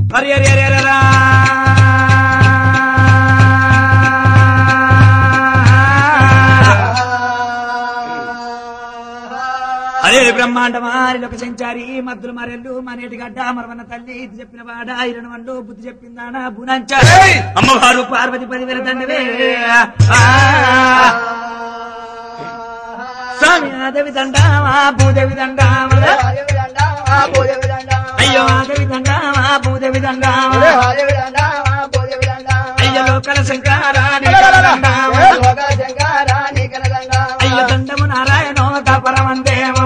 అరే అరే అరే అరే రా. అరే బ్రహ్మాండమారి ఒక సంచారి మద్దులు మరెల్లు మనేటి గడ్డ మరవన్న తల్లి ఇది చెప్పిన వాడ ఇరణ వండు బుద్ధి చెప్పిందానా బునంచ అమ్మవారు పార్వతి పదివేల దండవే ఆ. స్వామి ఆదేవి దండామా భూదేవి దండామా అయ్యో ఆదేవి దండామా భూదేవి దండామా అయ్య లోకల శంకరాని అయ్య దండము నారాయణో తపరమందేమో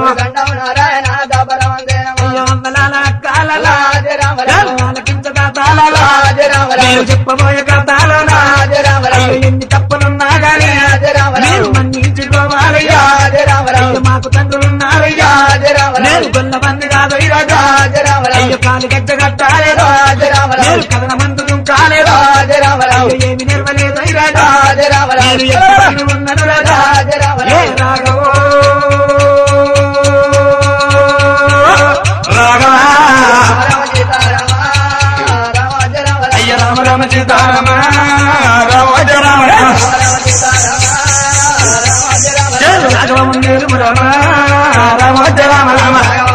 అయ్యో అమ్మలాల కాలలా ఆలకించదా తాళలా మీరు చెప్పబోయే కథాలనా అయ్యో ఎన్ని తప్పులున్నా గాని మీరు మన్నించుకోవాలయ్యా అయ్యో మాకు తండ్రులున్నారయ్యా నేను గొల్లబంది కాదు ఇరాజా అయ్యో కాలు గడ్డ కట్టాలేదో నేను కథన మందుకు కాలేదో అయ్యో ఏమి నిర్వలేదు ఇరాజా నేను ఎక్కడ ఉన్నను రాజా ఏ రాఘవో రాఘవా అయ్య రామ రామ సీతారామ రామ రామ రామ జయ రాఘవ మందిరు రామ రామ రామ రామ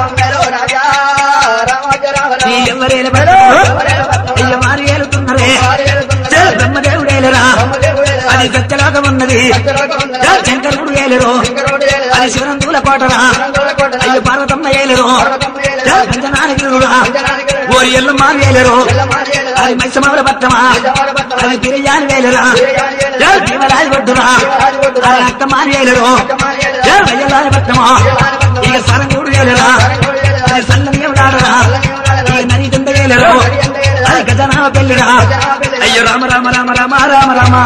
ఈ ఎవరేల అయ్య మారి ఏలుతున్నరే జయ బ్రహ్మదేవుడేలరా అది సత్యలోకం ఉన్నది జయ శంకరుడు ఏలరు అది శివనందుల కోటరా అయ్య పార్వతమ్మ ఏలరు జయ పంచనానగిరుడా ఓరి ఎల్లు మారి ఏలరు అది మైసమవల పట్టమా అది తిరయాని వేలరా జయ భీమరాజు పట్టురా అది అక్క మారి ఏలరు జయ వయ్యలాని పట్టమా ఇక సరంగుడు ఏలరా అది సల్లం ఎవడాడరా ఇక నరి దుండ ఏలరు అది గజనామ పెళ్ళిరా అయ్యో రామ రామ రామ రామ రామ రామ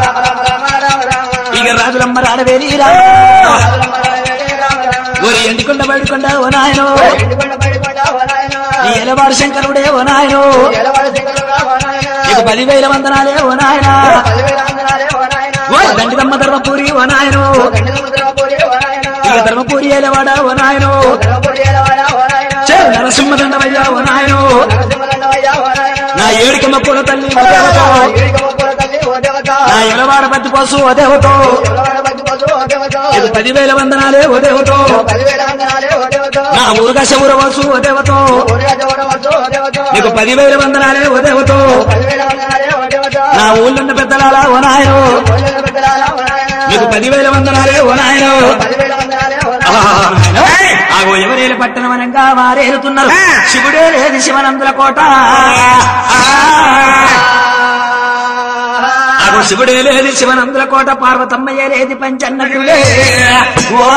ఇక రాజులమ్మ రాడవేరీరా ఓరి ఎండికొండ బయటకొండ ఓ నాయనో ఈ ఎలవాడు శంకరుడే ఓ నాయనో ఇక పదివేల వందనాలే ఓ నాయన ఓ దండిదమ్మ ధర్మపూరి ఓ నాయనో ఇక ధర్మపూరి ఎలవాడ ఓ నాయనో చే నరసింహ దండమయ్యా ఓ నాయనో నా ఏడికమ్మ పూల తల్లి ఓ దేవతో నా ఎలవాడ బతి పోసు ఓ దేవతో ఇక పదివేల వందనాలే ఓ దేవతో నా ఊరుగా శౌర వసు ఓ దేవతో నీకు పదివేల వందనాలే ఓ దేవతో నా ఊళ్ళున్న పెద్దలాలా ఓ నాయనో నీకు పదివేల వందనాలే ఓ నాయనో ఆగో ఎవరేలు పట్టణం అనంగా వారేలుతున్నారు శివుడే లేదు శివనందుల కోట ఆగో శివుడే లేదు శివనందుల కోట పార్వతమ్మయ్య లేది పంచన్నకులే ఓ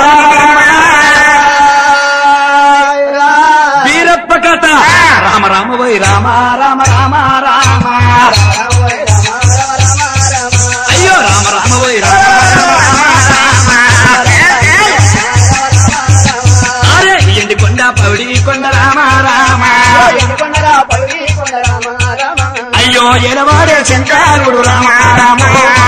వీరప్ప కథ రామ రామ వై రామ రామ రామ రామ అయ్యో రామ రామ వై రామ అరే ఎండి కొండ పౌడి కొండ రామ రామ అయ్యో ఎడవాడే శంకరుడు రామ రామ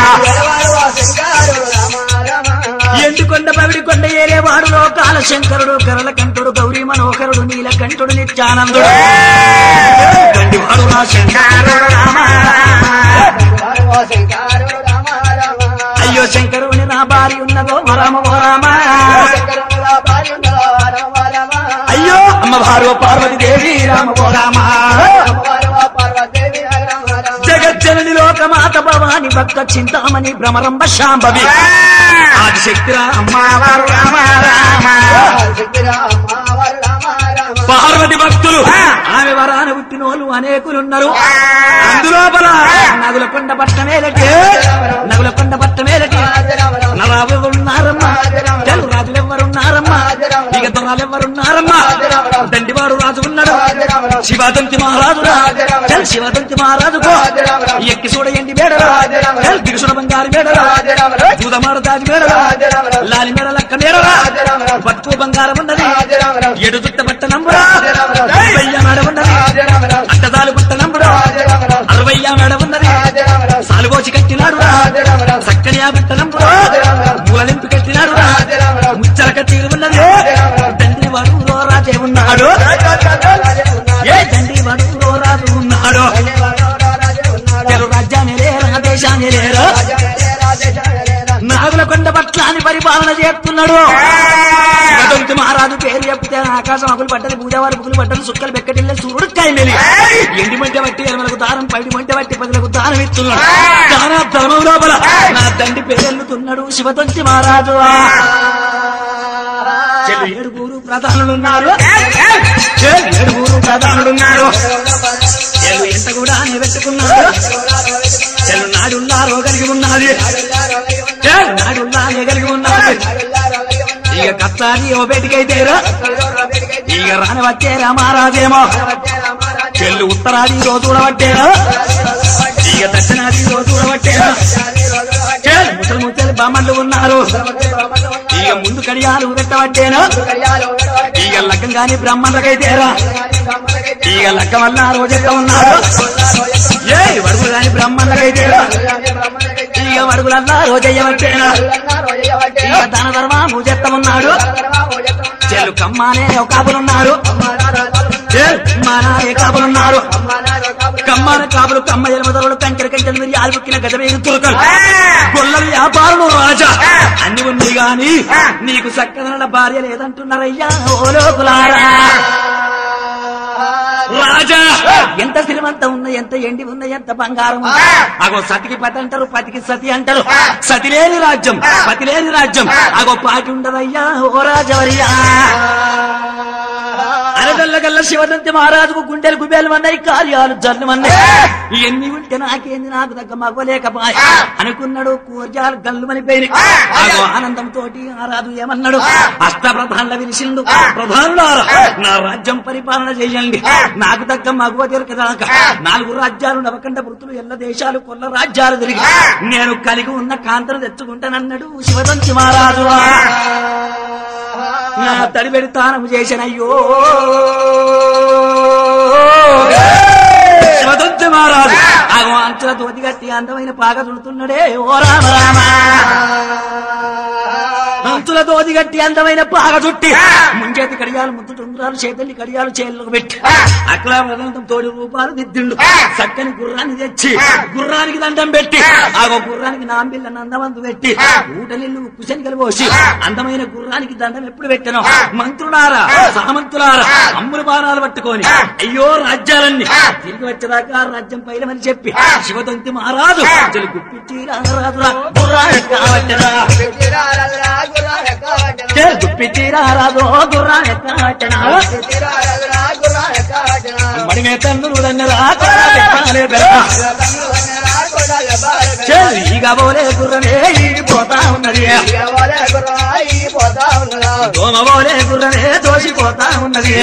ఎండుకొండ పవిడి కొండ ఏరేవాడు లోకాల శంకరుడు కరల కంఠుడు గౌరీ మనోహరుడు నీలకంఠుడు నిత్యానందుడు గండివాడు నా శంకరుడు రామ అయ్యో శంకరుని నా భార్య ఉన్నదో వరామ ఓ రామ అయ్యో అమ్మ భార్వ పార్వతి దేవి రామ ఓ రామ జగజ్జనని లోకమాత భవాని భక్త చింతామణి భ్రమరంబ శాంభవి ఆదిశక్తిరా అమ్మవారు రామ రామ పార్వతి భక్తులు ఆమె వరాన పుట్టినోళ్ళు అనేకులున్నారు అందులోపల నగుల కొండ పట్టమేలటి నగుల కొండ పట్టమేలటి నరాబున్నారమ్మా తెలు రాజులెవ్వరున్నారమ్మా ఇక దొరాలెవ్వరున్నారమ్మా దండివాడు రాజు ఉన్నాడు శివదంతి మహారాజురా చల్ శివదంతి మహారాజుకో ఎక్కి చూడయండి మేడరా చల్ దిగుసుడ బంగారు మేడరా దూదమాడ దాజి మేడరా లాలి మేడ లక్క మేడరా బతుకు బంగారం ఉన్నది ఎడు చుట్ట బట్ట నంబురా అరవయ్య మేడ ఉన్నది అట్టదాలు బట్ట నంబురా అరవయ్య మేడ ఉన్నది సాలుగోచి కట్టినాడు చక్కని ఆ బట్ట నంబురా మూలలింపు కట్టినాడు ముచ్చల కట్టి ఉన్నది తండ్రి వాడు రాజే ఉన్నాడు ఏ తండ్రి వాడు రాజు ఉన్నాడు అంటున్నాడు శివదొంతి మహారాజు పేరు చెప్తే ఆకాశం అగులు పట్టదు పూజవారి బుగులు పట్టదు సుక్కలు బెక్కటిల్లే సూర్యుడు కాయమేలి ఎండి మంట బట్టి ఎనమలకు దారం పైడి మంట బట్టి పదులకు దానం ఇస్తున్నాడు దాన ధర్మం లోపల నా తండ్రి పేరెళ్ళుతున్నాడు శివదొంతి మహారాజు చెల్లు ఏడుగురు ప్రధానులున్నారు చెల్లు ఏడుగురు ప్రధానులున్నారు చెల్లు ఎంత కూడా పెట్టుకున్నాడు చెల్లు నాడున్నారో కలిగి ఉన్నది చెల్లు నాడున్నారే కలిగి ఉన్నది ఇక కత్తాది ఓ బయటికైతేరా ఇక రాని వచ్చేరా మహారాజేమో చెల్లు ఉత్తరాది రోజు చూడబట్టేరా ఇక దక్షిణాది రోజు చూడబట్టేరా చెల్లు ముసలి ముసలి బామ్మలు ఉన్నారు ఇక ముందు కడియాలు పెట్టబట్టేనా ఇక లగ్గం కాని బ్రాహ్మణులకైతేరా ఇక లగ్గం వల్ల ఆ రోజెత్త ఉన్నారు ఏ వడుగు కాని బ్రాహ్మణులకైతేరా ఇక వడుగులల్లా రోజయ్యబట్టేనా ఇక దాన ధర్మము చెత్త ఉన్నాడు చెల్లు కమ్మానే ఒక కాపులున్నారు మానాయ కాపులున్నారు కమ్మాన కాపులు కమ్మ ఎలమదరుడు కంకెర కంచెలు మీరు ఆలుబుక్కిన గజ మీద తురకలు గొల్ల వ్యాపారులు రాజా అన్ని ఉంది గాని నీకు చక్కదన భార్య లేదంటున్నారయ్యా ఓ లోకులారా రాజా ఎంత శ్రీమంతం ఉన్న ఎంత ఎండి ఉన్న ఎంత బంగారం ఉంది అగో సతికి పతి అంటారు పతికి సతి అంటారు సతి లేని రాజ్యం పతి లేని రాజ్యం అగో పాటి ఉండదయ్యా ఓ రాజవర్యా అనగల్లగల్ల శివదంతి మహారాజుకు గుండెలు గుబేలు అన్నాయి కార్యాలు జల్లుమన్నాయి ఎన్ని ఉంటే నాకేంది నాకు దగ్గర మగలేకపాయ అనుకున్నాడు కూర్జాలు గల్లుమనిపోయి అగో ఆనందంతో ఆ రాజు ఏమన్నాడు అష్ట ప్రధానుల విలిసిండు ప్రధానులారా నా రాజ్యం పరిపాలన చేయండి నాకు దగ్గర మగవ దొరకదాక నాలుగు రాజ్యాలు నవకండ వృత్తులు ఎల్ల దేశాలు కొల్ల రాజ్యాలు తిరిగి నేను కలిగి ఉన్న కాంతను తెచ్చుకుంటానన్నాడు శివదంతి మహారాజు నా తడిబెడి తానము చేసినయ్యో శివదంతి మహారాజు ఆగో అంచుల తోటి గట్టి అందమైన పాక చుడుతున్నాడే ఓ రామ రామ అంచుల తోటి గట్టి అందమైన పాక చుట్టి ముంచేతి కడియాలు ముద్దు టుంగురాలు చేతల్లి కడియాలు చేతులకు పెట్టి అక్కడ ప్రదంతం తోడి రూపాలు దిద్దిండు చక్కని గుర్రాన్ని తెచ్చి గుర్రానికి దండం పెట్టి ఆగో గుర్రానికి నాంబిల్ల నందమందు పెట్టి ఊటలిల్లు కుశనికలు పోసి అందమైన గుర్రానికి దండం ఎప్పుడు పెట్టను మంత్రులారా సామంతులారా అమ్ముల బాణాలు పట్టుకొని అయ్యో రాజ్యాలన్నీ తిరిగి వచ్చేదాకా రాజ్యం పైలమని చెప్పి శివదంతి మహారాజు అసలు గుప్పించి రారాజురా గుర్రాన్ని ఎక్కవచ్చరా గుప్పించి రారాజు గుర్రాన్ని ఎక్కవచ్చనా మడి మీద తన్నుడన్నరా ఇక పోలే గుర్రనే పోతా ఉన్నది దోమ పోలే గుర్రనే దోసిపోతా ఉన్నది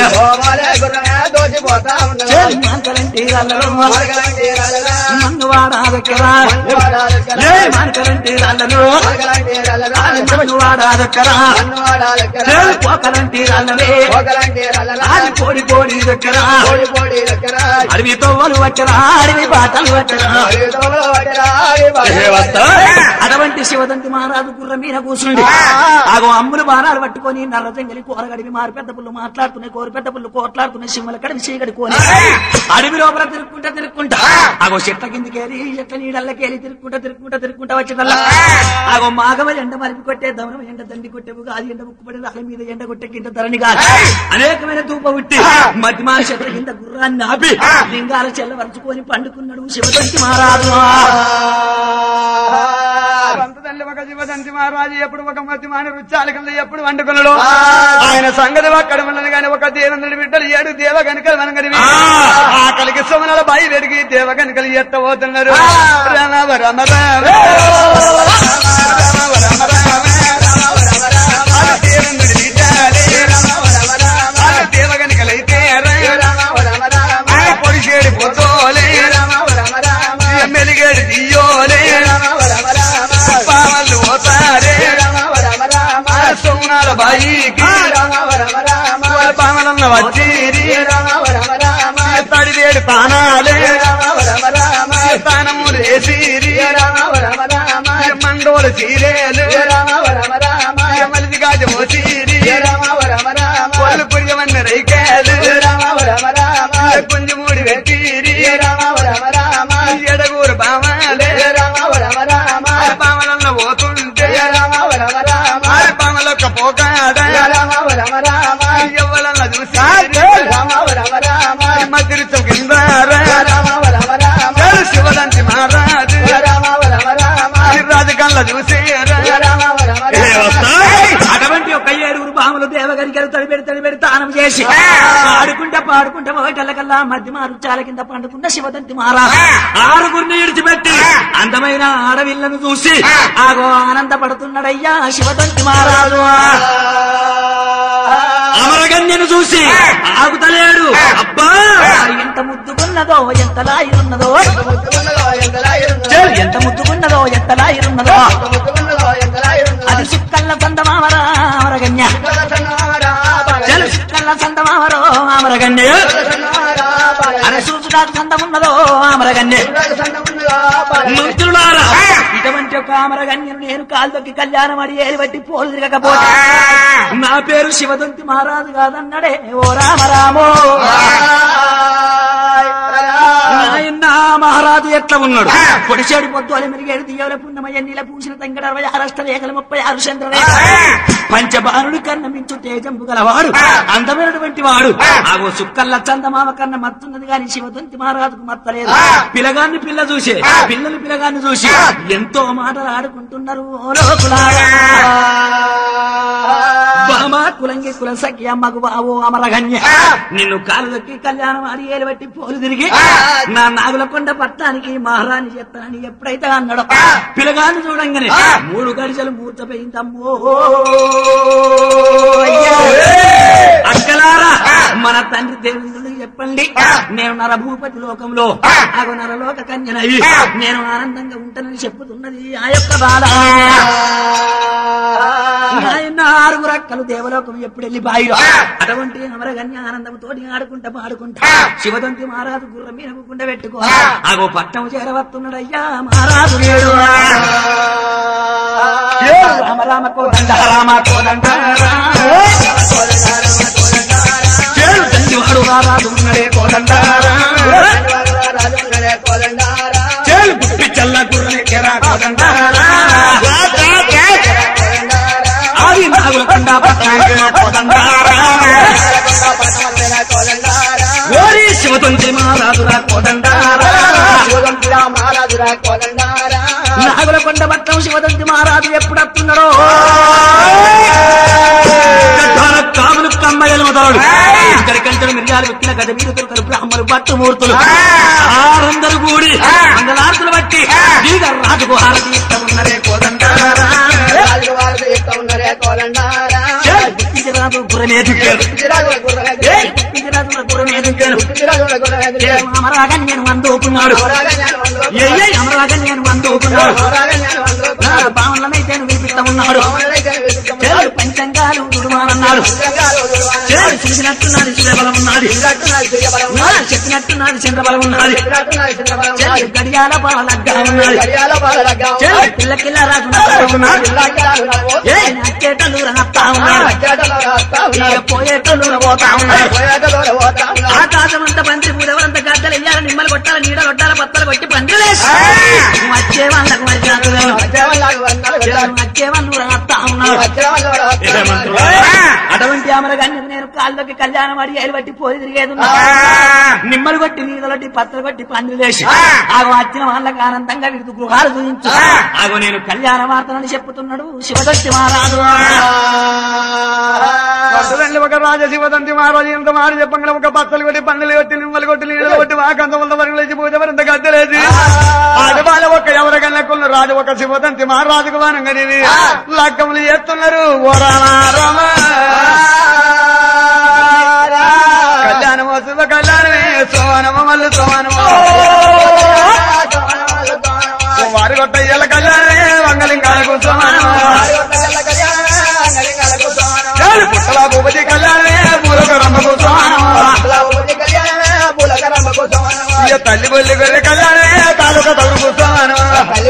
మాంకలంటి రాళ్ళలో మన్ను వాడాదక్కరా ఏ మాంకలంటి రాళ్ళలో మన్ను వాడాదక్కరా పోకలంటి రాళ్ళనే అది కోడి కోడి దగ్గర అడవి తొవ్వలు వచ్చరా అడవి బాటలు వచ్చరా అటువంటి శివదంతి మహారాజు గుర్ర మీద కూర్చుండి ఆగో అమ్ములు బాణాలు పట్టుకొని నల్ల జంగలి కూరగడివి మారు పెద్ద పుల్లు మాట్లాడుతున్నాయి కోరు పెద్ద పుల్లు కోట్లాడుతున్నాయి సింహల కడివి చీకడుకొని అడవి లోపల తిరుక్కుంటా తిరుక్కుంటా ఆగో చెట్ల కిందికేరి చెట్ల నీడల్లకేరి తిరుక్కుంటా తిరుక్కుంటా తిరుక్కుంటా వచ్చేటల్లా ఆగో మాగవ ఎండ మరిపి కొట్టే దమనం ఎండ దండి కొట్టేవు కాదు ఎండ ముక్కు పడి రాళ్ళ మీద ఎండ కొట్టే కింద ధరణి కాదు అనేకమైన ధూప ఉట్టి మధ్యమాన చెట్ల కింద గుర్రాన్ని ఆపి లింగాల చెల్ల వరుచుకొని పండుకున్నాడు శివదంతి మహారాజు అంత తల్లి ఒక శివదంతి మహారాజు ఎప్పుడు ఒక మతి మాన రుచాలి కింద ఎప్పుడు వండుకున్నాడు ఆయన సంగతి అక్కడ ఉన్నది కానీ ఒక దేవందుడి బిడ్డలు ఏడు దేవ కనుకలు వనగడివి ఆ కలిగి సుమనల బాయి పెరిగి దేవ కనుకలు ఎత్తబోతున్నారు రామ రమ రామ రామ రమ రామ ఆ దేవేంద్రుడి బిడ్డలే ఆ దేవ కనుకలైతే ఆ పొడిచేడి పోతోలే మెలిగేడి దియోలే పావలు పోతారే ఆ సోనాల బాయికి పావలన్న వచ్చేరి తడివేడి పానాలే తానము రేసిరి మండోలు చీరేలు మలిది గాజ మోసీరి వాళ్ళు పుణ్యమన్న రైకాలు పుంజమూడి పెట్టిరి ఎడగూరు బామాలే పామలన్న పోతుంటే పామల ఒక్క పోకాడ ఎవరన్నా చూసి మధ్య కింద శివదంతి మహారాజు రాజకల్లా చూసి అటువంటి ఒక ఏడుగురు బాములు దేవగరికలు తడిపెడి తడిపెడి తానం చేసి ఆడుకుంటా పాడుకుంటా ఒకటల్లకల్లా మధ్య మారుచాల కింద పండుకున్న శివదంతి మహారాజు ఆరుగురిని విడిచిపెట్టి అందమైన ఆడవిల్లను చూసి ఆగో ఆనందపడుతున్నాడయ్యా శివదంతి మహారాజు అమరగన్యను చూసి ఆగుతలేడు అబ్బా ఎంత ముద్దుకున్నదో ఎంత లాయిరున్నదో ఎంత ముద్దుకున్నదో ఎంత లాయిరున్నదో అది సుక్కల్ల సందమామరా అమరగన్య చలు సుక్కల్ల సందమామరో అమరగన్య అరే సూచుడాకు సందమున్నదో అమరగన్య మంత్రులారా ఇటువంటి ఒక అమరగన్యను నేను కాల్దొక్కి కళ్యాణం అడి ఏలి బట్టి పోలు తిరగకపోతే నా పేరు శివదంతి మహారాజు కాదన్నడే ఓ రామరామో నాయన మహారాజు ఎట్లా ఉన్నాడు పొడిచేడు పొద్దు అలి మెరిగేడు దియ్యవల పున్నమయ్య నీల పూసిన తంగడ అరవై అరష్ట రేఖలు ముప్పై ఆరు చంద్రరేఖ పంచబాణుడి కన్న మించు తేజంపు గలవాడు అందమైనటువంటి వాడు ఆగో సుక్కల్ల చందమామ కన్న మత్తున్నది గాని శివదంతి మహారాజుకు మత్తలేదు పిల్లగాన్ని పిల్ల చూసి పిల్లలు పిల్లగాన్ని చూసి ఎంతో మాటలు ఆడుకుంటున్నారు ఓ లోకులారా. బామ కులంగి కుల సఖి అమ్మకు బావో అమరగన్య నిన్ను కాలు దొక్కి కళ్యాణం ఆడి ఏలు బట్టి పోలు తిరిగి నా నాగుల కొండ పట్టానికి మహారాణి చెప్తానని ఎప్పుడైతే అన్నాడో పిల్లగాన్ని చూడంగానే మూడు గడిచలు మూర్చపోయిందమ్మో అయ్యా. అక్కలారా మన తండ్రి దేవేంద్రుడికి చెప్పండి నేను నరభూపతి లోకంలో ఆగో నరలోక కన్యనవి నేను ఆనందంగా ఉంటానని చెప్పుతున్నది ఆ యొక్క బాధ ఆయన ఆరుగురు అక్కలు దేవలోకం ఎప్పుడు వెళ్ళి బాయిలో అటువంటి అమరగన్య ఆనందంతోటి ఆడుకుంటా పాడుకుంటా శివదంతి మహారాజు గుర్రం మీద కుండ పెట్టుకో ఆగో పట్టం చేరవస్తున్నాడయ్యా మహారాజు లేడు రామ రామ కోదండ రామ కోదండ చేరు తండ్రివాడు రారాజు ఉన్నడే కోదండ చేలు గుప్పి చల్ల గుర్రనే కెరా కోదండ ఆది నాగుల కొండ పట్టాంగే కోదండ ఓరి శివతంత్రి మహారాజురా కోదండ నాగుల కొండ పట్టం శివతంత్రి మహారాజు ఎప్పుడు వస్తున్నాడో గడ్డాల కాములు కమ్మయ్యలు మొదలు ఇక్కడికంటే మిరియాలు పెట్టిన గజ మీద దొరకరు బ్రాహ్మణులు భట్టు మూర్తులు ఆరందరూ కూడి మంగళార్తులు బట్టి దీగ రాజుకు హారతి ఇష్టం ఉన్నదే కోదండారా చేయి, గుర్తించరాదు గుర్రమేదుకేడు ఏయ్, గుర్తించరాదు గుర్రమేదుకేడు చేయి, అమరాగని నేను వందోకున్నాడు ఏయ్ అమరాగని నేను వందోకున్నాడు నా భావనలనైతే నువ్వు వినిపిస్తామన్నాడు చేడు పంచంగాలు దుడుమానన్నాడు చేడు చూసినట్టున్నది శివబలం ఉన్నది నా చెప్పినట్టున్నది చంద్రబలం ఉన్నది చేడు గడియాల బాలగ్గా ఉన్నది చేడు పిల్లకిల్ల రాజు నత్తా ఉన్నాడు ఏ నచ్చేటలు రనత్తా ఉన్నాడు ఇక పోయేటలు పోతా ఉన్నాడు ఆకాశం అంతా పంచి పూజవరంత గద్దలు ఇయ్యాలి నిమ్మలు కొట్టాలి నీడ కొట్టాలి పత్తలు కొట్టి పందిలేసి వచ్చే వాళ్ళకు మరి జాతులను వచ్చే వాళ్ళు రనత్తా ఉన్నాడు అటువంటి అమరగాన్ని నేను కాళ్ళకి కళ్యాణం అడి ఏలు బట్టి పోయి తిరిగేది ఉన్నా. నిమ్మలు కొట్టి నీళ్ళొట్టి పత్తలు కొట్టి పందులు వేసి ఆగో వచ్చిన వాళ్ళకి ఆనందంగా విడుతు గృహాలు చూపించు ఆగో నేను కళ్యాణ వార్తలని చెప్పుతున్నాడు శివదత్తి మహారాజు పట్టుదండి ఒక రాజ శివదంతి మహారాజు ఎంత మాట చెప్పంగా ఒక పచ్చలు కొట్టి పందులు కొట్టి నిమ్మలు కొట్టి నీళ్ళు కొట్టి వాకంత వంద వరకు లేచి పూజ మరింత గద్దలేసి ఆడవాళ్ళ ఒక ఎవరికన్నా రాజు ఒక శివదంతి మహారాజుకు వానంగా లగ్గములు చేస్తున్నారు ఓ రామ రామ కళ్యాణమో శుభ కళ్యాణమే సోనమ మల్లు సోనమో వారి కొట్ట ఇయ్యాల కళ్యాణమే వంగలింగాలకు సోనమో చాలు పుట్టల భూపతి కళ్యాణమే మూలక రమ్మకు సోనమో ఇయ్య తల్లి బొల్లి గొర్రె కళ్యాణమే తాలూక తగులుకు సోనమో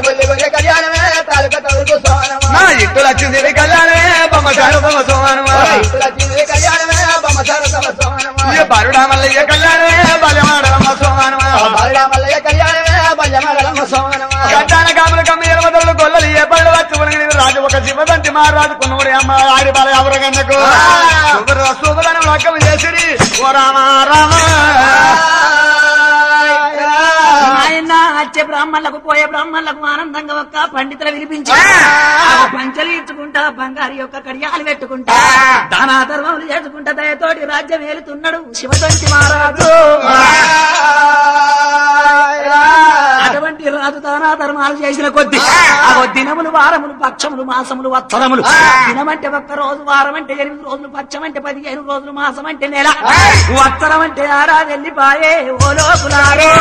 నా ఇట్టు లక్ష్మీదేవి కళ్యాణమే బొమ్మచారు బొమ్మ సోనమో ఇయ్య బరుడా మల్లయ్య కళ్యాణమే బలమాడరమ్మ సోనమో గడ్డాన కాముల కమ్మి ఎలవదలు గొల్లలు ఏ పళ్ళు వచ్చి ఉనగని రాజు ఒక శివదంతి మహారాజు కొనుగోడు అమ్మ ఆడి బాల ఎవరికన్నకు శుభ్ర శుభ్రను లక్కం చేసిరి ఓ రామ రామ ఆయన వచ్చే బ్రాహ్మణులకు పోయే బ్రాహ్మణులకు ఆనందంగా ఒక్క పండితులు వినిపించి ఆ పంచలు ఇచ్చుకుంటా బంగారు యొక్క కడియాలు పెట్టుకుంటా దానా ధర్మములు చేసుకుంటా దయతోటి రాజ్యం ఏలుతున్నాడు శివతంతి మహారాజు అటువంటి రాజు దానా ధర్మాలు చేసిన కొద్ది ఆ దినములు వారములు పక్షములు మాసములు వత్సరములు దినమంటే ఒక్క రోజు వారం అంటే ఎనిమిది రోజులు పక్షం అంటే పదిహేను రోజులు మాసం అంటే నెల వత్సరం అంటే ఆరాది వెళ్ళిపాయే ఓ లోపులారో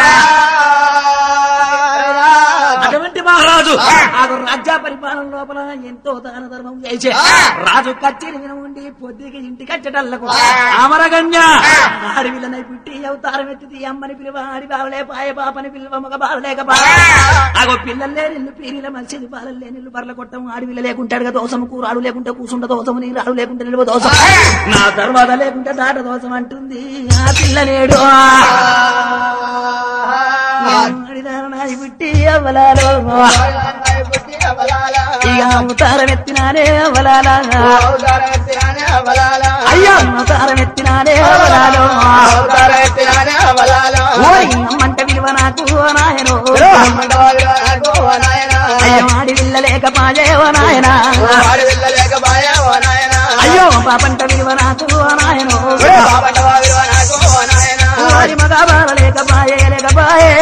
అటువంటి మహారాజు ఆ రాజ్య పరిపాలన లోపల ఎంతో దాన ధర్మం చేసే రాజు కచ్చేరి విన ఉండి పొద్దుకి ఇంటి కచ్చటల్లకు అమరగన్య అడవిలనై పుట్టి అవతారం ఎత్తి అమ్మని పిలువ ఆడి బావలే పాయ పాపని పిలువ మగ బావలేక బావ అగో పిల్లలే నిన్ను పీరిల మనిషిది బాలలే నిన్ను బర్ల కొట్టం ఆడవిల లేకుంటాడు దోసము కూరాడు లేకుంటే కూసుండ దోసము నీ రాడు లేకుంటే నిలువ దోసం నా తర్వాత లేకుంటే దాట దోసం అంటుంది ఆ పిల్లలేడు ఆడిదానాయి పుట్టి అవ్వలాలో ఇక అవతారం ఎత్తినానే అవలాలా అయ్యా అవతారం ఎత్తినానే అవలాలో ఓయ్ అమ్మంట విలువ నాకు ఓ నాయనో అయ్యో ఆడి విల్లలేకపాయే ఓ నాయన అయ్యో పాపంట విలువ నాకు ఓ నాయనో ఓడి మగ బాలలేకపాయే లేకపాయే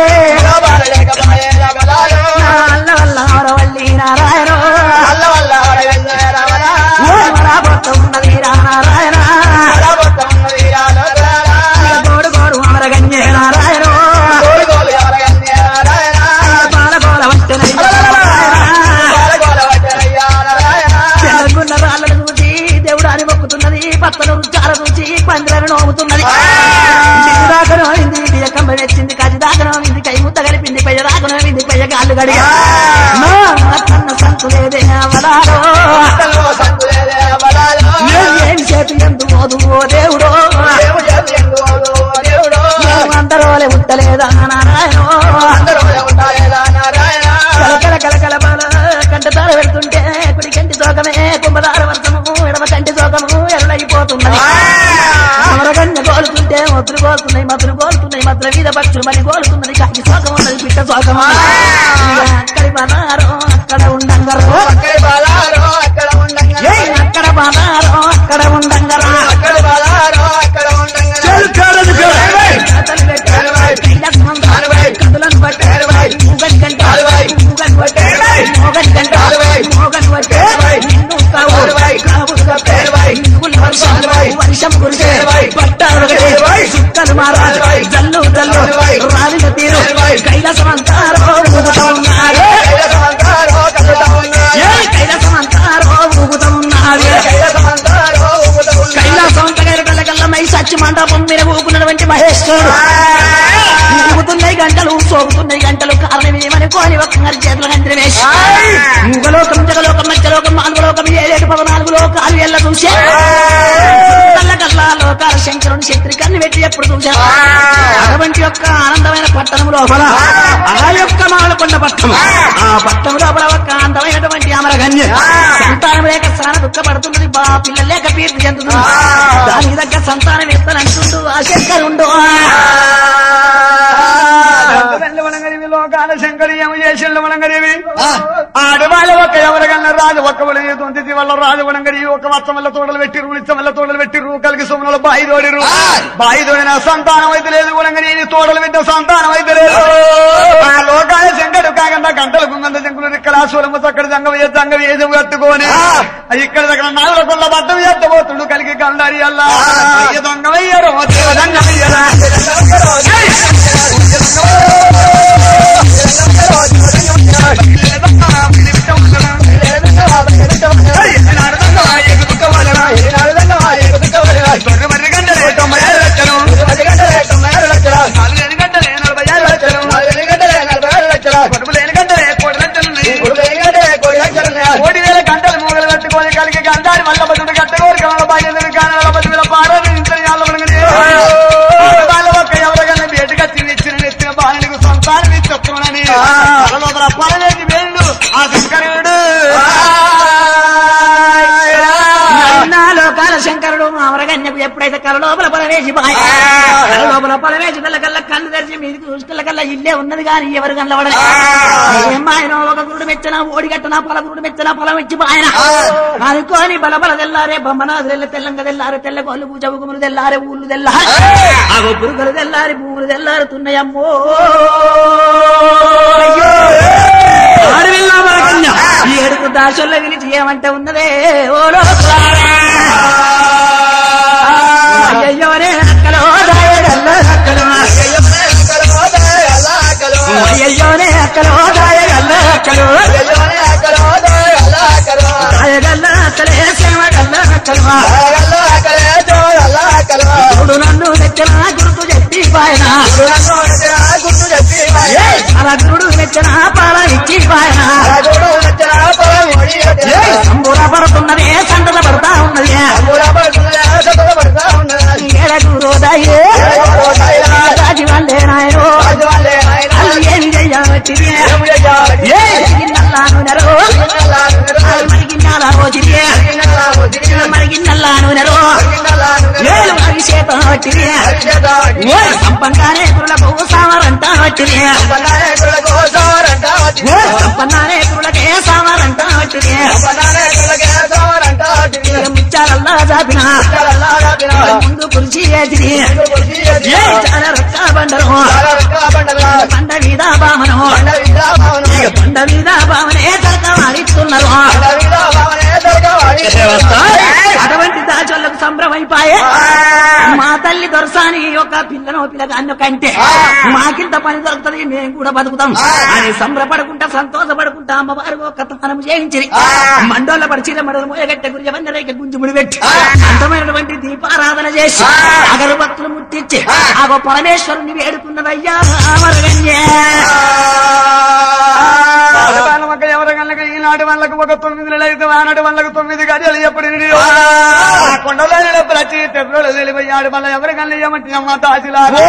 నా అల్ల వల్ల ఆరవల్లి నారాయణ ఓడి మరా పొట్ట ఉన్నది రా నారాయణ గోడు గోడు అమరగన్యే నారాయణ బాలగోల వంటనై తెల్లగున్న రాళ్ళను చూసి దేవుడు అని మొక్కుతున్నది పత్తలు రుచాల చూసి పందిలను నోముతున్నది దాకా నోమింది బియ్య కంబ తెచ్చింది కది దాకా నోమింది కై ముత్త కలిపింది పెయ్య దాకా నోమింది పెయ్య గాళ్ళు గడిగా నా కన్న సంతు లేదే అవలారో నేను ఏమి చేతి ఎందు మోదు ఓ దేవుడో నేను అందరోలే ఉట్టలేదా నారాయణో కలకల కలకల బాల కంటతార పెడుతుంటే కుడి కంటి శోకమే కుంభదార వర్షము ఎడమ కంటి శోకము ఎల్లైపోతున్నది అమరగన్య గోలుతుంటే మతులు గోలుతున్నాయి మతులు గోలుతున్నాయి మతుల మీద పక్షులు మళ్ళీ గోలుతున్నది కాకి శోకం ఉన్నది పిట్ట శోకం ఇక అక్కడి బనారో అక్కడ ఉండంగరో ఏయ్ అక్కడ బనారో అక్కడ ఉండంగరా కథలు పెట్టారు కథలను పట్టారు మూగన్ గంట మూగన్ పట్టారు మోగన్ గంట మోగన్ పట్టారు నిన్ను కావు కావు కప్పారు నిన్నుల వర్షం వర్షం కురిసే పట్టారు చుక్కలు మారారు జల్లు జల్లు రాలిన తీరు కైలాసం అంతారో ఊగుతా ఉన్నారు ఏ కైలాసం అంతారో ఊగుతా ఉన్నారు కైలాసం అంతగారు కళ్ళ మై సచ్చి మండపం మీద ఊకున్నటువంటి మహేశ్వరుడు ఊగుతున్నాయి గంటలు సోగుతున్నాయి గంటలు కారణం ఏమని కోని ఒక్కరి చేతుల గంటలు వేసి ముగలోకం జగలోకం మధ్యలోకం మానవలోకం ఏడేడు పదనాలుగు లోకాలు ఎల్ల చూసే కళ్ళ కల్లా లోకాల శంకరుని శక్తి కన్ను పెట్టి ఎప్పుడు చూసా అటువంటి యొక్క ఆనందమైన పట్టణం లోపల ఆ యొక్క మాలకొండ పట్టణం ఆ పట్టణం లోపల ఒక అందమైనటువంటి అమరగన్య సంతానం లేక చాలా దుఃఖపడుతున్నది బా పిల్లలు లేక పీర్తి చెందుతుంది దానికి దగ్గర సంతానం ఇస్తానంటుండు ఆ శంకరుండు వనంగరివి లోకాల శంకరి ఏమి చేసిండు వనంగరివి ఆడవాళ్ళ ఒక్క ఎవరికన్నా రాజు ఒక్క వలన తొంతి వల్ల రాజు వనంగరి ఒక మచ్చం వల్ల తోటలు పెట్టిరు ఉలిచ్చం వల్ల తోటలు పెట్టిరు కలిగి సోమనలు బాయి తోడిరు బాయి తోడిన సంతానం అయితే లేదు వనంగరి తోటలు పెట్టిన సంతానం అయితే లేదు ఆ లోకాల శంకరు కాకుండా గంటల గుంగంత శంకులు ఇక్కడ సూలము అక్కడ జంగ వేయ జంగ వేదం కట్టుకొని ఇక్కడ దగ్గర నాలుగు కొల్ల బట్టం ఎత్తబోతుడు కలిగి కండారి అల్లా దొంగ వెయ్యరు దొంగ వెయ్యరా కోటి వేల గంటలు మూగలు కట్టుకొని కలిగి గంటాడి మల్ల బతుడు కట్టగోరు కమల బాధ్యతలు కానాల బతుల పారని ఇంతని వాళ్ళ ఒక్క ఎవరికైనా బయటగా తినిచ్చిన నెత్తిన బాణులకు సంతానం ఇచ్చొచ్చునని లోపల పరవేసి వేళ్ళు ఆ శంకరుడు ఉన్నది ఎప్పుడైతే కళ లోపల పరవేసి బాయ్ కళ లోపల పరవేసి కల్లా కళ్ళు తెరిచి మీది చూసుకల్ల కల్లా ఇల్లే ఉన్నది కానీ ఎవరు కనబడలేదు ఏమాయన ఒక గురుడు మెచ్చన ఓడిగట్టన పొల గురుడు మెచ్చన పొలం ఇచ్చి ఆయన అనుకోని బలబల తెల్లారే బొమ్మనాథులు తెల్లంగా తెల్లారే తెల్ల గోళ్ళు పూజగుములు తెల్లారే ఊళ్ళు తెల్లారే అగో పురుగులు తెల్లారి భూములు తెల్లారుతున్నాయమ్మో ఆడవిల్లా మరకన్య ఈ ఏడుపు దాశల్లో విలిచి ఏమంటే ఉన్నదే ఓ అయ్యోనే అక్కలో దాయడల్లో అక్కలో అయ్యోనే అక్కలో దాయడల్లో అక్కలో దాయడల్లో అక్కలే సేవడల్లో అక్కలో ఇప్పుడు నన్ను తెచ్చిన గుర్తు చెప్పి పాయన అలా గురుడు తెచ్చిన పాల ఇచ్చి పాయన సంబుర పడుతున్నదే సంటద పడతా ఉన్నది ఏడకు రోదాయే రాజు వాళ్ళే నాయను అది ఏమి చెయ్యబట్టి మరిగిన్నల్లాను నెరో మరిగిన్నాల రోజులే మరిగిన్నల్లాను నెరో ఏలు అభిషేకం వచ్చింది ఓయ్ సంపంగానే కురులకు సామరంట వచ్చింది ఓయ్ సంపన్నానే కురులకే సామరంట వచ్చింది ముచ్చాలల్లా జాపిన ముందు కురిచి వేసిరి ఏ చాలా రొక్క బండరు బండ మీద బామను ఇక బండ మీద బామనే తలక మారిస్తున్నారు అటువంటి దాచోళ్ళకు సంభ్రమైపాయే మా తల్లి దొరసాని ఒక పిల్లను పిల్లగాన్ని కంటే మాకింత పని దొరుకుతుంది మేము కూడా బతుకుతాం అని సంబరపడుకుంటా సంతోషపడుకుంటా అమ్మవారు ఒక తనం చేయించి మండోళ్ళ పరిచయం మడలు మోయగట్టె గురి రేఖ గుంజుముడి పెట్టి అంతమైనటువంటి దీపారాధన చేసి అగరబత్తులు ముట్టించి ఆగో పరమేశ్వరుని వేడుకున్నదయ్యా మరగన్యే ఆడవాళ్ళ ఒక ఎవరి గళ్ళకి ఈనాటి వాళ్ళకు ఒక తొమ్మిది నెలలు అయితే ఆనాటి వాళ్ళకు తొమ్మిది గడియలు ఎప్పుడు కొండలో ప్రతి ఫిబ్రవరి వెళ్ళిపోయి ఆడి వల్ల ఎవరి గల్లి ఏమంటే అమ్మ తాసిలారు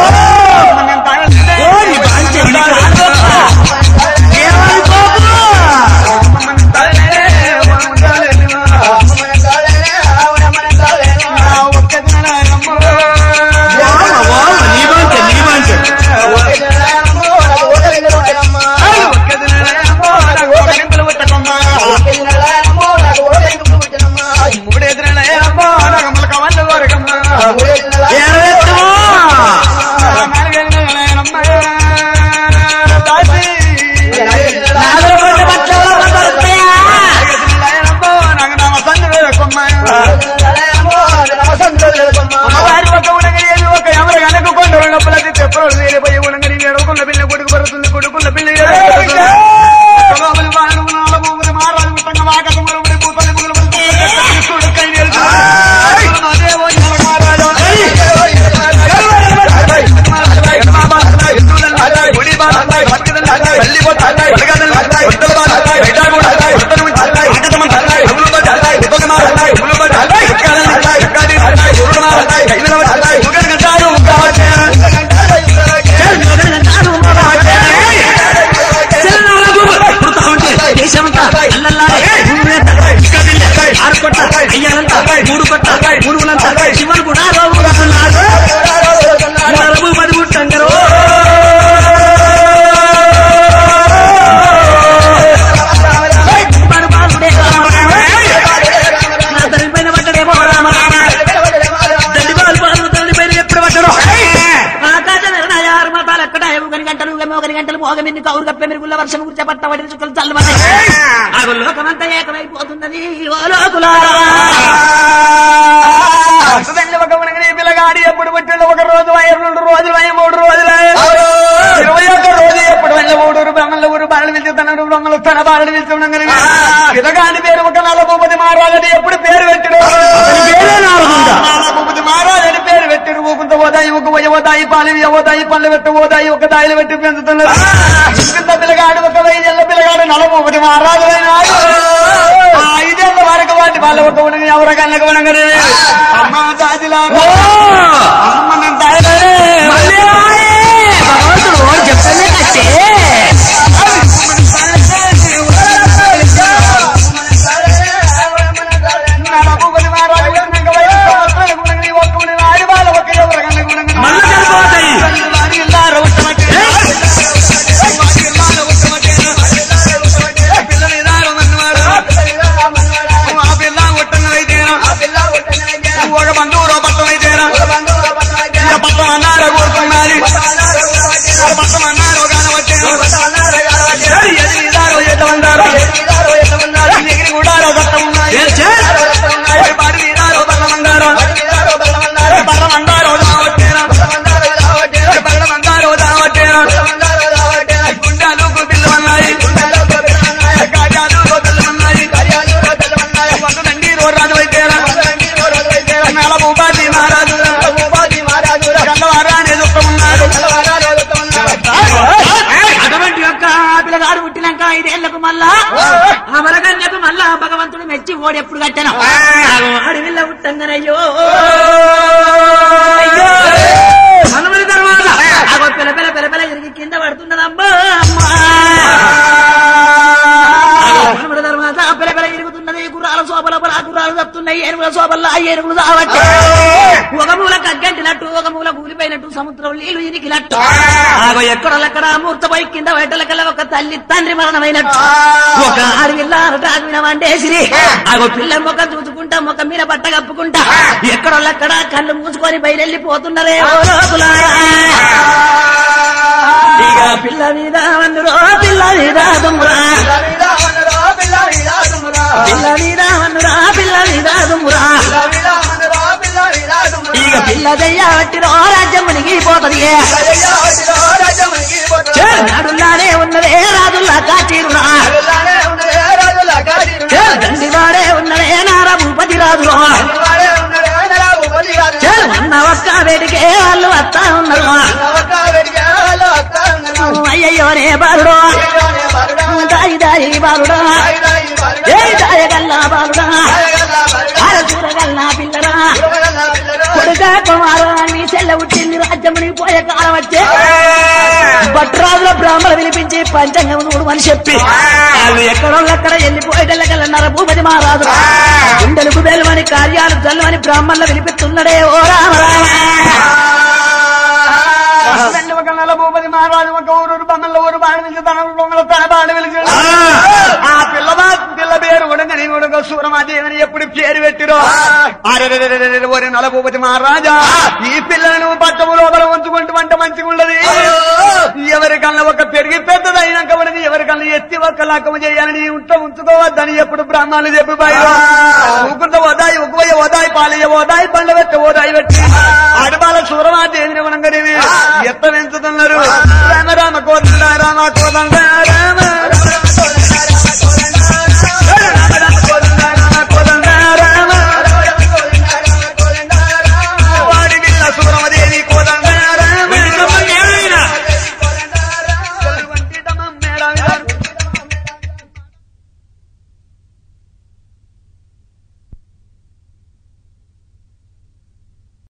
అమ్మవారి ఒక ఉడగని ఏమి ఒక ఎవరు కనుక కొండ ఉన్నప్పులది చెప్పరు వేలిపోయి ఉడగని ఎడవకున్న పిల్ల కొడుకు పడుతుంది కొడుకున్న పిల్ల ఎడవకున్న లోపలి వాడు నాల మూగులు మారాలు ముట్టంగా వాకత మురుగుడి పూతలి ముగులు పడుతుంది. కృష్ణుడు కై నిలుచు. అదేవో ఇవాళ మహారాజా. గుడి బాల, భక్తుల, పల్లి బొట్ట, వడగదల, వడ్డల బాల, బయటగూడ, వడ్డల ఉంచి, ఆకత మంట, అమలు బట్ట, ఉప్పక మార, ఉమ్ములు బట్ట, ఎక్కాలని, ఎక్కాలి, ఉరుడు మార, కైనల బట్ట, ఉగరు గంటారు, ఉగ్గావచ్చే. దేశమంతా అల్లల్లారే ఊరేత, ఇక్కడిల్లే, ఆరు కొట్ట, అయ్యాలంతా, మూడు కొట్ట, మూడుగులంతా, శివన్ కూడా రోగుతున్నారు. నరము మరుగుట్టంగరో. పడు పాలుడే రామ రామ. నా తల్లిపైన పడ్డడేమో రామ రామ. తల్లి పాలు పాలు తల్లిపైన ఎప్పుడు పడ్డడో. ఆకాశ నిర్ణయ ఆరు మతాలు ఎక్కడ ఒకని గంటలు ఒకని గంటలు మోగమిన్ని కౌరు కప్పే మెరుగుల వర్షం కూర్చో పట్ట వడిన చుక్కలు చల్లమన్నాయి అగు లోకమంతా ఏకమైపోతున్నది ఓ లోకులారా అసలు ఒక ఉడగని పిల్లగాడి ఎప్పుడు పుట్టిన ఒక రోజు అయ్యి రెండు రోజులు అయ్యి మూడు రోజులు అయ్యి. ఇరవై ఒక్క రోజు ఎప్పుడు వెళ్ళ ఊడూరు బ్రహ్మల ఊరు బాలలు పిలుచుతున్నాడు బ్రహ్మలు తన బాలలు పిలుచున్నాడు పిల్లగాడి పేరు ఒక నలభూపతి మహారాజు ఎప్పుడు పేరు పెట్టడు నలభూపతి మహారాజు అని పేరు పెట్టడు ఊకుంత పోదాయి ఒక పోదాయి పాలు పోదాయి పళ్ళు పెట్టు పోదాయి ఒక దాయిలు పెట్టి పెంచుతున్నారు ఇంత పిల్లగాడు ఒక ఐదేళ్ల పిల్లగాడు నలభూపతి మహారాజు అయినాడు ఆ ఐదేళ్ల వరకు వాటి వాళ్ళ ఒక ఉనగ ఎవరి కళ్ళకు ఉనగని అమ్మ దాదిలా అమ్మ నేను తాగలేనే. భగవంతుడు చెప్తానే కట్టే నలభూపతి మహారాజు ఉన్నాక వయసు సంవత్సరాలకు ఉనగని ఒక్క అమరకన్యకు మళ్ళా భగవంతుడు మెచ్చి ఓడి ఎప్పుడు కట్టాను అడవిల్ల ఉట్టంగనయ్యో మనమని తర్వాత అగో పిల్ల పిల్ల పిల్ల పిల్ల ఇరిగి కింద పడుతున్నదమ్మా అమ్మా అగో మనమని తర్వాత పిల్ల పిల్ల ఇరుగుతున్నది గుర్రాల శోభల ఆ గుర్రాలు తప్పుతున్నాయి ఏనుగుల శోభల్లో ఆ ఏనుగులు చావట్టే ఒక మూల కగ్గంటినట్టు ఒక మూల కూలిపోయినట్టు సముద్రం నీళ్లు ఇరికినట్టు ఆగో ఎక్కడెక్కడ మూర్తపోయి కింద బయటలకల్లా ఒక తల్లి తండ్రి మరణమైనట్టు ఒక అడవిల్లారట వండేసిరి ఆగో పిల్ల మొక్క చూసుకుంటా మొక్క మీద బట్ట కప్పుకుంటా ఎక్కడెక్కడ కళ్ళు మూసుకొని బయలుపోతున్నారే ఓ లోకులారా. ఇక పిల్ల మీద వందురో పిల్ల మీద దుమ్మురా పిల్ల మీద వందురా పిల్ల మీద దుమ్మురా ఇక పిల్ల దయ్యా వట్టిరో రాజ్యం మునిగిపోతది నాడుల్లానే ఉన్నదే రాజుల్లా కాచీరురా దండివాడే ఉన్నదే నారా భూపతి రాజులో అన్న ఒక్క వేడికే వాళ్ళు వస్తా ఉన్నారు అయ్యయ్యోనే బాలుడు దాయి దాయి బాలుడా ఏ దాయగల్లా బాలుడా ఆర చూడగల్లా పిల్లరా కొడుక కుమారు నీ చెల్ల ఉట్టింది రాజ్యమునికి పోయే కాలం వచ్చే భట్రాజుల బ్రాహ్మణ వినిపించి పంచంగం చూడమని చెప్పి వాళ్ళు ఎక్కడో అక్కడ వెళ్ళిపోయేటల్లకల్లన్నారు భూపతి మహారాజు గుండెలకు వెలువని కార్యాలు జల్లువని బ్రాహ్మణులు వినిపిస్తున్నాడే ఓ రామ రామ రెండు ఒక నెల భూపతి మహారాజు ఒక ఊరు బొమ్మల ఊరు బాణి పిలిచి తన బొమ్మల తన బాణి పిలిచి ఆ పిల్ల పిల్ల పేరు ఉడగ నీ ఉడగ సూరమాదేవని ఎప్పుడు పేరు పెట్టిరో అరెరెరెరెరెరె ఓరి నల భూపతి మహారాజా ఈ పిల్లని నువ్వు పట్టము లోపల ఉంచుకుంటూ వంట మంచిగా ఉండదు ఎవరికన్నా ఒక పెరిగి పెద్దదైనాక ఉన్నది ఎవరికన్నా ఎత్తి ఒక్క లక్కము చేయాలని ఉంట ఉంచుకోవద్దని ఎప్పుడు బ్రాహ్మణులు చెప్పి బయట ఊకుంట ఓదాయి ఉగ్వయ్య ఓదాయి పాలయ్య ఓదాయి పండ్ల పెట్ట ఓదాయి పెట్టి ఆడబాల సూరమాదేవిని ఉనంగనేవి ఎత్త పెంచుతున్నారు రామ రామ కోదండ రామ కోదండ రామ